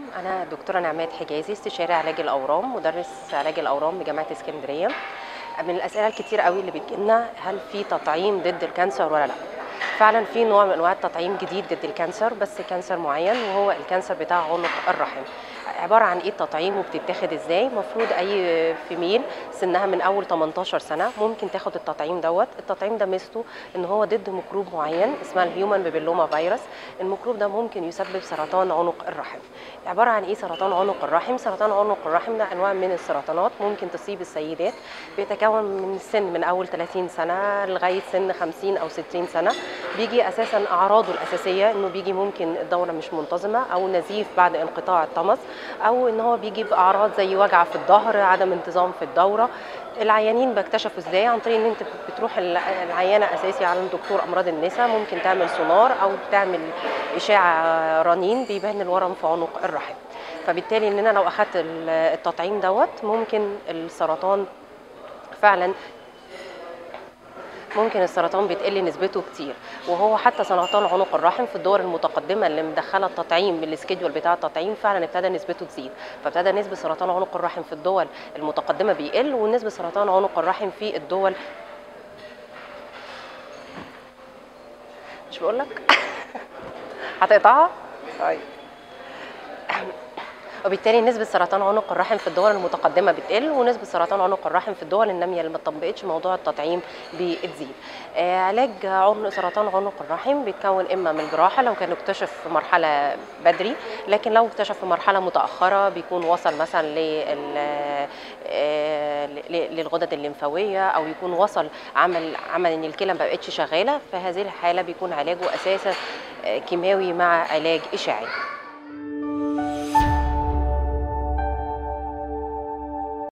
أنا دكتورة نعمات حجازي استشاري علاج الأورام مدرس علاج الأورام بجامعة اسكندرية من الأسئلة الكتير قوي اللي بتجيلنا هل في تطعيم ضد الكانسر ولا لا فعلا في نوع من انواع التطعيم جديد ضد الكانسر بس كانسر معين وهو الكانسر بتاع عنق الرحم عباره عن ايه التطعيم وبتتاخد ازاي المفروض اي فيميل سنها من اول 18 سنه ممكن تاخد التطعيم دوت التطعيم ده ميزته ان هو ضد ميكروب معين اسمها الهيومن بيبيلوما فيروس الميكروب ده ممكن يسبب سرطان عنق الرحم عباره عن ايه سرطان عنق الرحم سرطان عنق الرحم ده انواع من السرطانات ممكن تصيب السيدات بيتكون من سن من اول 30 سنه لغايه سن 50 او 60 سنه بيجي اساسا اعراضه الاساسيه انه بيجي ممكن الدوره مش منتظمه او نزيف بعد انقطاع الطمس او ان هو بيجي باعراض زي وجع في الظهر عدم انتظام في الدوره العيانين بيكتشفوا ازاي عن طريق ان انت بتروح العيانه اساسي على دكتور امراض النساء ممكن تعمل سونار او تعمل اشاعه رنين بيبان الورم في عنق الرحم فبالتالي ان انا لو اخدت التطعيم دوت ممكن السرطان فعلا ممكن السرطان بتقل نسبته كتير وهو حتى سرطان عنق الرحم في الدول المتقدمه اللي مدخله التطعيم بالسكيدول بتاع التطعيم فعلا ابتدى نسبته تزيد فابتدى نسبه سرطان عنق الرحم في الدول المتقدمه بيقل ونسبه سرطان عنق الرحم في الدول مش بقول لك هتقطعها طيب وبالتالي نسبة سرطان عنق الرحم في الدول المتقدمة بتقل ونسبة سرطان عنق الرحم في الدول النامية اللي ما طبقتش موضوع التطعيم بتزيد. آه علاج عنق سرطان عنق الرحم بيتكون اما من الجراحة لو كان اكتشف في مرحلة بدري لكن لو اكتشف في مرحلة متأخرة بيكون وصل مثلا لل آه للغدد الليمفاوية او يكون وصل عمل عمل ان الكلى ما بقتش شغالة في هذه الحالة بيكون علاجه اساسا كيماوي مع علاج اشعاعي.